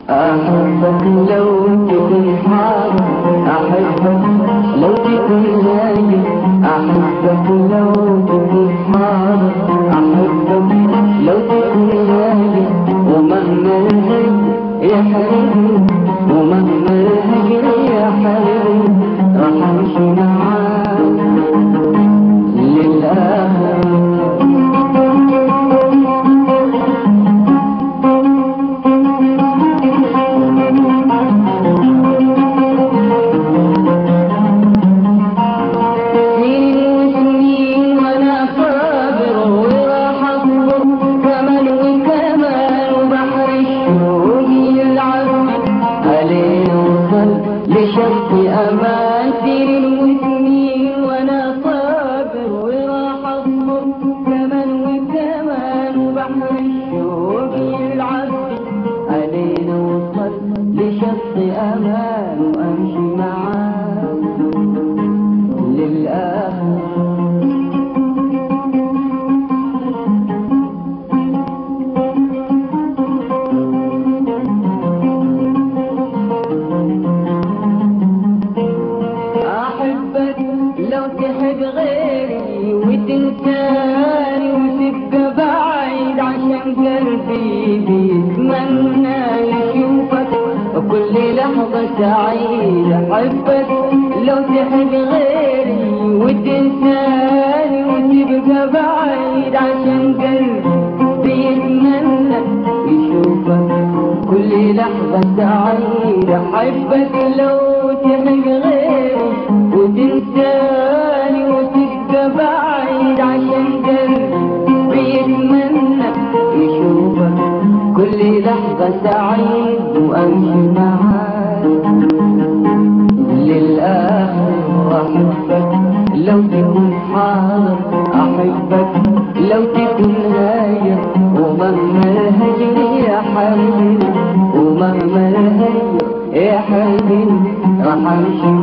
أحبك لو تكون حاضر أحبك لو تكون نايم أحبك لو تكون حاضر أحبك لو تكون نايم ومهما الهج يا حبيبي ومهما الهجر يا حبيبي راح أمشي معاك للآخر سنين وسنين وانا صابر وراح اصبر كمان وكمان وبحر الشوق يلعب علينا وصل لشط امان سنين وسنين وانا صابر وراح اصبر كمان وكمان وبحر الشوق يلعب علينا وصل لشط امان وامشي معاك للآخر أحبك لو تحب غيري وتنساني وتبقى بعيد عشان قلبي بيتمنى يشوفك وكل لحظة سعيدة أحبك لو تحب غيري وتنساني وتبقى بعيد عشان قلبي بيتمنى يشوفك كل لحظة سعيدة أحبك لو تحب غيري وتنساني وتبقى بعيد عشان قلبي بيتمنى يشوفك كل لحظة سعيد وأمشي معاك للآخر أحبك لو تكون حاضر أحبك لو تكون هاير ومهما الهجر يا حبيبي ومهما الهجر يا حبيبي راح أمشي